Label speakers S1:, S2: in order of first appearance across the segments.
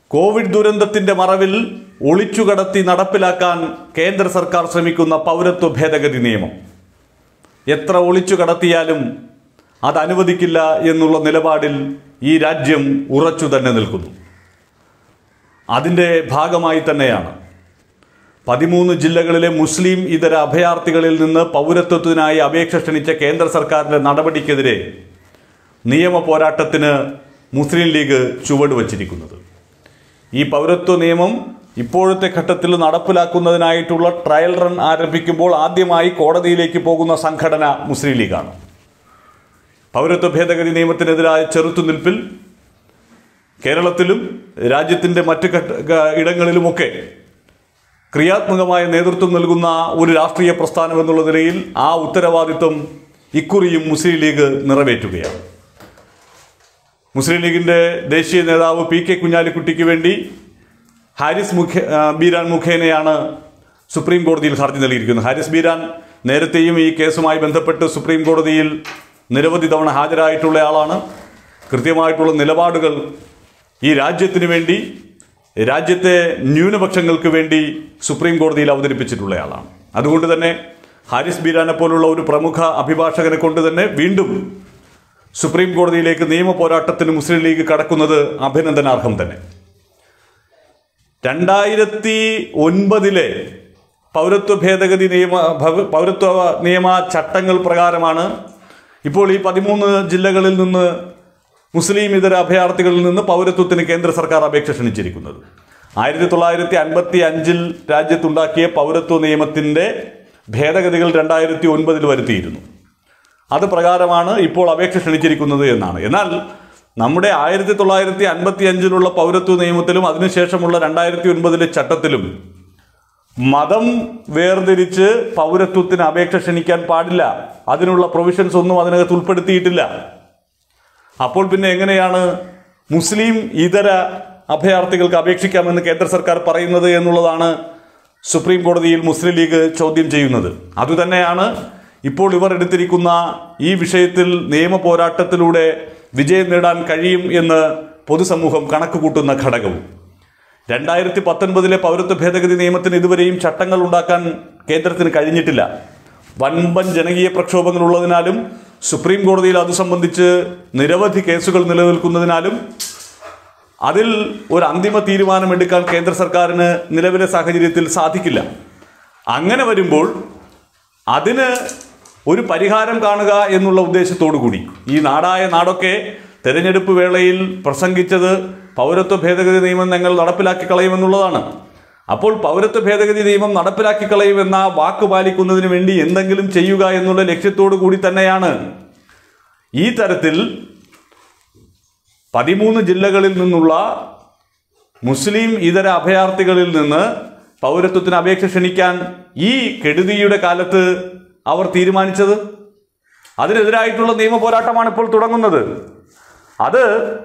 S1: Covid ദുരന്തത്തിന്റെ മറവിൽ ഒളിച്ചുകടത്തി നടപ്പിലാക്കാൻ കേന്ദ്ര സർക്കാർ ശ്രമിക്കുന്ന പൗരത്വ ഭേദഗതി നിയമം എത്ര ഒളിച്ചു കടത്തിയാലും അത് അനുവദിക്കില്ല എന്നുള്ള നിലപാടിൽ ഈ രാജ്യം ഉറച്ചു തന്നെ നിൽക്കുന്നു അതിൻ്റെ ഭാഗമായി തന്നെയാണ് പതിമൂന്ന് ജില്ലകളിലെ മുസ്ലിം ഇതര അഭയാർത്ഥികളിൽ നിന്ന് പൗരത്വത്തിനായി അപേക്ഷ ക്ഷണിച്ച കേന്ദ്ര സർക്കാരിൻ്റെ നടപടിക്കെതിരെ നിയമ പോരാട്ടത്തിന് മുസ്ലിം ലീഗ് ചുവട് വച്ചിരിക്കുന്നത് ഈ പൗരത്വ നിയമം ഇപ്പോഴത്തെ ഘട്ടത്തിൽ നടപ്പിലാക്കുന്നതിനായിട്ടുള്ള ട്രയൽ റൺ ആരംഭിക്കുമ്പോൾ ആദ്യമായി കോടതിയിലേക്ക് പോകുന്ന സംഘടന മുസ്ലിം ലീഗാണ് പൗരത്വ ഭേദഗതി നിയമത്തിനെതിരായ ചെറുത്തുനിൽപ്പിൽ കേരളത്തിലും രാജ്യത്തിൻ്റെ മറ്റ് ഘട്ട ഗ- ഇടങ്ങളിലുമൊക്കെ ക്രിയാത്മകമായ നേതൃത്വം നൽകുന്ന ഒരു രാഷ്ട്രീയ പ്രസ്ഥാനം എന്നുള്ള നിലയിൽ ആ ഉത്തരവാദിത്വം ഇക്കുറിയും മുസ്ലിം ലീഗ് നിറവേറ്റുകയാണ് മുസ്ലിം ലീഗിൻ്റെ ദേശീയ നേതാവ് പി കെ കുഞ്ഞാലിക്കുട്ടിക്ക് വേണ്ടി ഹാരിസ് മുഖ്യ ആ, ബീരാൻ മുഖേനയാണ് സുപ്രീം കോടതിയിൽ ഹർജി നൽകിയിരിക്കുന്നത് ഹാരിസ് ബീരാൻ നേരത്തെയും ഈ കേസുമായി ബന്ധപ്പെട്ട് സുപ്രീം കോടതിയിൽ നിരവധി തവണ ഹാജരായിട്ടുള്ള ആളാണ് കൃത്യമായിട്ടുള്ള നിലപാടുകൾ ഈ രാജ്യത്തിന് വേണ്ടി രാജ്യത്തെ ന്യൂനപക്ഷങ്ങൾക്ക് വേണ്ടി സുപ്രീം കോടതിയിൽ അവതരിപ്പിച്ചിട്ടുള്ള ആളാണ് അതുകൊണ്ട് തന്നെ ഹാരിസ് ബീരാനെ പോലുള്ള ഒരു പ്രമുഖ അഭിഭാഷകനെ കൊണ്ട് തന്നെ വീണ്ടും സുപ്രീം കോടതിയിലേക്ക് നിയമ പോരാട്ടത്തിന് മുസ്ലിം ലീഗ് കടക്കുന്നത് അഭിനന്ദനാർഹം തന്നെ രണ്ടായിരത്തി ഒൻപതിലെ പൗരത്വ ഭേദഗതി നിയമ ഭവ- പൗരത്വ നിയമ ചട്ടങ്ങൾ പ്രകാരമാണ് ഇപ്പോൾ ഈ പതിമൂന്ന് ജില്ലകളിൽ നിന്ന് മുസ്ലിം ഇതര അഭയാർത്ഥികളിൽ നിന്ന് പൗരത്വത്തിന് കേന്ദ്ര സർക്കാർ അപേക്ഷ ക്ഷണിച്ചിരിക്കുന്നത് ആയിരത്തി തൊള്ളായിരത്തി അൻപത്തി അഞ്ചിൽ രാജ്യത്തുണ്ടാക്കിയ പൗരത്വ നിയമത്തിൻ്റെ ഭേദഗതികൾ രണ്ടായിരത്തി ഒൻപതിൽ വരുത്തിയിരുന്നു അത് പ്രകാരമാണ് ഇപ്പോൾ അപേക്ഷ ക്ഷണിച്ചിരിക്കുന്നത് എന്നാണ് എന്നാൽ നമ്മുടെ ആയിരത്തി തൊള്ളായിരത്തി അൻപത്തി അഞ്ചിലുള്ള പൗരത്വ നിയമത്തിലും അതിനുശേഷമുള്ള രണ്ടായിരത്തി ഒൻപതിലെ ചട്ടത്തിലും മതം വേർതിരിച്ച് പൗരത്വത്തിന് അപേക്ഷ ക്ഷണിക്കാൻ പാടില്ല അതിനുള്ള പ്രൊവിഷൻസ് ഒന്നും അതിനകത്ത് ഉൾപ്പെടുത്തിയിട്ടില്ല അപ്പോൾ പിന്നെ എങ്ങനെയാണ് മുസ്ലിം ഇതര അഭയാർത്ഥികൾക്ക് അപേക്ഷിക്കാമെന്ന് കേന്ദ്ര സർക്കാർ പറയുന്നത് എന്നുള്ളതാണ് സുപ്രീം കോടതിയിൽ മുസ്ലിം ലീഗ് ചോദ്യം ചെയ്യുന്നത് അതുതന്നെയാണ് ഇപ്പോൾ ഇവർ എടുത്തിരിക്കുന്ന ഈ വിഷയത്തിൽ നിയമ പോരാട്ടത്തിലൂടെ വിജയം നേടാൻ കഴിയും എന്ന് പൊതുസമൂഹം കണക്ക് കൂട്ടുന്ന ഘടകവും രണ്ടായിരത്തി പത്തൊൻപതിലെ പൗരത്വ ഭേദഗതി നിയമത്തിന് ഇതുവരെയും ചട്ടങ്ങൾ ഉണ്ടാക്കാൻ കേന്ദ്രത്തിന് കഴിഞ്ഞിട്ടില്ല വൻപൻ ജനകീയ പ്രക്ഷോഭങ്ങൾ ഉള്ളതിനാലും സുപ്രീം കോടതിയിൽ അത് സംബന്ധിച്ച് നിരവധി കേസുകൾ നിലനിൽക്കുന്നതിനാലും അതിൽ ഒരു അന്തിമ തീരുമാനമെടുക്കാൻ കേന്ദ്ര സർക്കാരിന് നിലവിലെ സാഹചര്യത്തിൽ സാധിക്കില്ല അങ്ങനെ വരുമ്പോൾ അതിന് ഒരു പരിഹാരം കാണുക എന്നുള്ള ഉദ്ദേശത്തോടു കൂടി ഈ നാടായ നാടൊക്കെ തെരഞ്ഞെടുപ്പ് വേളയിൽ പ്രസംഗിച്ചത് പൗരത്വ ഭേദഗതി നിയമം ഞങ്ങൾ നടപ്പിലാക്കി കളയുമെന്നുള്ളതാണ് അപ്പോൾ പൗരത്വ ഭേദഗതി നിയമം നടപ്പിലാക്കി കളയുമെന്ന വാക്ക് പാലിക്കുന്നതിന് വേണ്ടി എന്തെങ്കിലും ചെയ്യുക എന്നുള്ള ലക്ഷ്യത്തോടു കൂടി തന്നെയാണ് ഈ തരത്തിൽ പതിമൂന്ന് ജില്ലകളിൽ നിന്നുള്ള മുസ്ലിം ഇതര അഭയാർത്ഥികളിൽ നിന്ന് പൗരത്വത്തിന് അപേക്ഷ ക്ഷണിക്കാൻ ഈ കെടുതിയുടെ കാലത്ത് അവർ തീരുമാനിച്ചത് അതിനെതിരായിട്ടുള്ള നിയമ പോരാട്ടമാണ് ഇപ്പോൾ തുടങ്ങുന്നത് അത്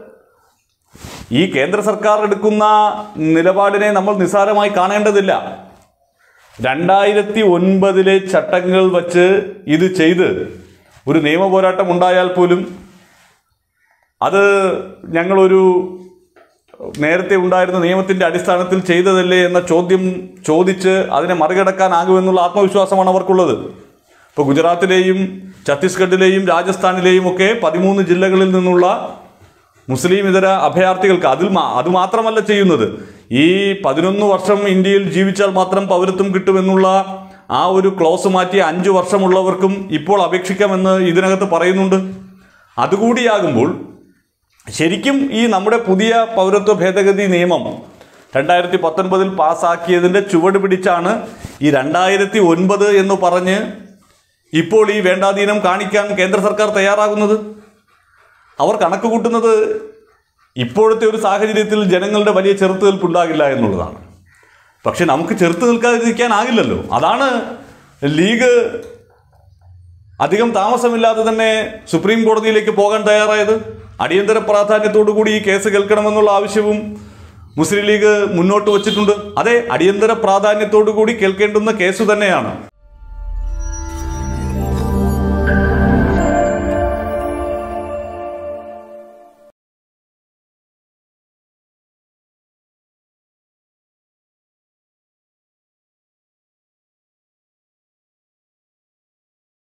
S1: ഈ കേന്ദ്ര സർക്കാർ എടുക്കുന്ന നിലപാടിനെ നമ്മൾ നിസ്സാരമായി കാണേണ്ടതില്ല രണ്ടായിരത്തി ഒൻപതിലെ ചട്ടങ്ങൾ വച്ച് ഇത് ചെയ്ത് ഒരു നിയമ പോരാട്ടം ഉണ്ടായാൽ പോലും അത് ഞങ്ങളൊരു നേരത്തെ ഉണ്ടായിരുന്ന നിയമത്തിന്റെ അടിസ്ഥാനത്തിൽ ചെയ്തതല്ലേ എന്ന ചോദ്യം ചോദിച്ച് അതിനെ മറികടക്കാനാകുമെന്നുള്ള ആത്മവിശ്വാസമാണ് അവർക്കുള്ളത് ഇപ്പോൾ ഗുജറാത്തിലെയും ഛത്തീസ്ഗഡിലെയും രാജസ്ഥാനിലെയും ഒക്കെ പതിമൂന്ന് ജില്ലകളിൽ നിന്നുള്ള മുസ്ലിം ഇതര അഭയാർത്ഥികൾക്ക് അതിൽ മാ- അത് മാത്രമല്ല ചെയ്യുന്നത് ഈ പതിനൊന്ന് വർഷം ഇന്ത്യയിൽ ജീവിച്ചാൽ മാത്രം പൗരത്വം കിട്ടുമെന്നുള്ള ആ ഒരു ക്ലോസ് മാറ്റി അഞ്ചു വർഷമുള്ളവർക്കും ഇപ്പോൾ അപേക്ഷിക്കാമെന്ന് ഇതിനകത്ത് പറയുന്നുണ്ട് അതുകൂടിയാകുമ്പോൾ ശരിക്കും ഈ നമ്മുടെ പുതിയ പൗരത്വ ഭേദഗതി നിയമം രണ്ടായിരത്തി പത്തൊൻപതിൽ പാസ്സാക്കിയതിൻ്റെ ചുവട് പിടിച്ചാണ് ഈ രണ്ടായിരത്തി ഒൻപത് എന്ന് പറഞ്ഞ് ഇപ്പോൾ ഈ വേണ്ടാധീനം കാണിക്കാൻ കേന്ദ്ര സർക്കാർ തയ്യാറാകുന്നത് അവർ കണക്ക് കൂട്ടുന്നത് ഇപ്പോഴത്തെ ഒരു സാഹചര്യത്തിൽ ജനങ്ങളുടെ വലിയ ചെറുത്തുനിൽപ്പ് ഉണ്ടാകില്ല എന്നുള്ളതാണ് പക്ഷെ നമുക്ക് ചെറുത്ത് നിൽക്കാതിരിക്കാനാകില്ലല്ലോ അതാണ് ലീഗ് അധികം താമസമില്ലാതെ തന്നെ സുപ്രീം കോടതിയിലേക്ക് പോകാൻ തയ്യാറായത് അടിയന്തര പ്രാധാന്യത്തോടു കൂടി ഈ കേസ് കേൾക്കണമെന്നുള്ള ആവശ്യവും മുസ്ലിം ലീഗ് മുന്നോട്ട് വച്ചിട്ടുണ്ട് അതെ അടിയന്തര പ്രാധാന്യത്തോടു കൂടി കേൾക്കേണ്ടുന്ന കേസ് തന്നെയാണ്